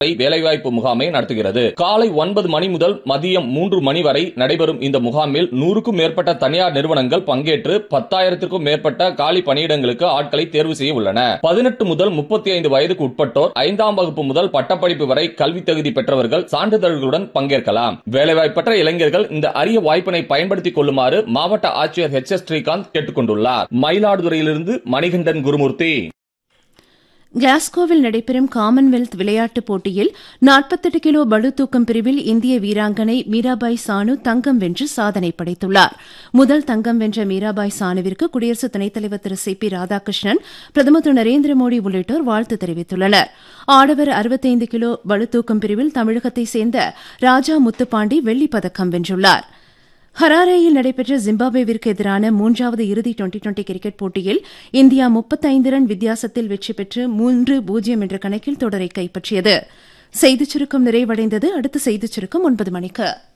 வேலைவாய்ப்பு முகாமை நடத்துகிறது காலை ஒன்பது மணி முதல் மதியம் மூன்று மணி வரை நடைபெறும் இந்த முகாமில் நூறுக்கும் மேற்பட்ட தனியார் நிறுவனங்கள் பங்கேற்று பத்தாயிரத்திற்கும் மேற்பட்ட காலி பணியிடங்களுக்கு ஆட்களை தேர்வு செய்ய உள்ளன பதினெட்டு முதல் முப்பத்தி ஐந்து வயதுக்கு உட்பட்டோர் ஐந்தாம் வகுப்பு முதல் பட்டப்படிப்பு வரை கல்வி தகுதி பெற்றவர்கள் சான்றிதழ்களுடன் பங்கேற்கலாம் வேலைவாய்ப்பற்ற இளைஞர்கள் இந்த அரிய வாய்ப்பினை பயன்படுத்திக் கொள்ளுமாறு மாவட்ட ஆட்சியர் ஹெச் எஸ் ஸ்ரீகாந்த் கேட்டுக் கொண்டுள்ளார் மயிலாடுதுறையிலிருந்து மணிகண்டன் குருமூர்த்தி கிளாஸ்கோவில் நடைபெறும் காமன்வெல்த் விளையாட்டுப் போட்டியில் நாற்பத்தெட்டு கிலோ பளு தூக்கம் பிரிவில் இந்திய வீராங்கனை மீராபாய் சானு தங்கம் வென்று சாதனை படைத்துள்ளார் முதல் தங்கம் வென்ற மீராபாய் சானுவிற்கு குடியரசு துணைத் தலைவர் திரு சி பி ராதாகிருஷ்ணன் பிரதமர் திரு நரேந்திர மோடி உள்ளிட்டோர் வாழ்த்து தெரிவித்துள்ளனர் ஆடவர் அறுபத்தைந்து கிலோ பளு தூக்கம் பிரிவில் தமிழகத்தைச் சேர்ந்த ராஜா முத்துப்பாண்டி வெள்ளிப் பதக்கம் வென்றுள்ளாா் ஹராரேயில் நடைபெற்ற ஜிம்பாப்வேவிற்கு எதிரான மூன்றாவது இறுதி டுவெண்டி டுவெண்டி கிரிக்கெட் போட்டியில் இந்தியா முப்பத்தைந்து ரன் வித்தியாசத்தில் வெற்றி பெற்று மூன்று பூஜ்ஜியம் என்ற கணக்கில் தொடரை கைப்பற்றியது செய்திச் சுருக்கம் நிறைவடைந்தது அடுத்த செய்திச் சுருக்கம் ஒன்பது மணிக்கு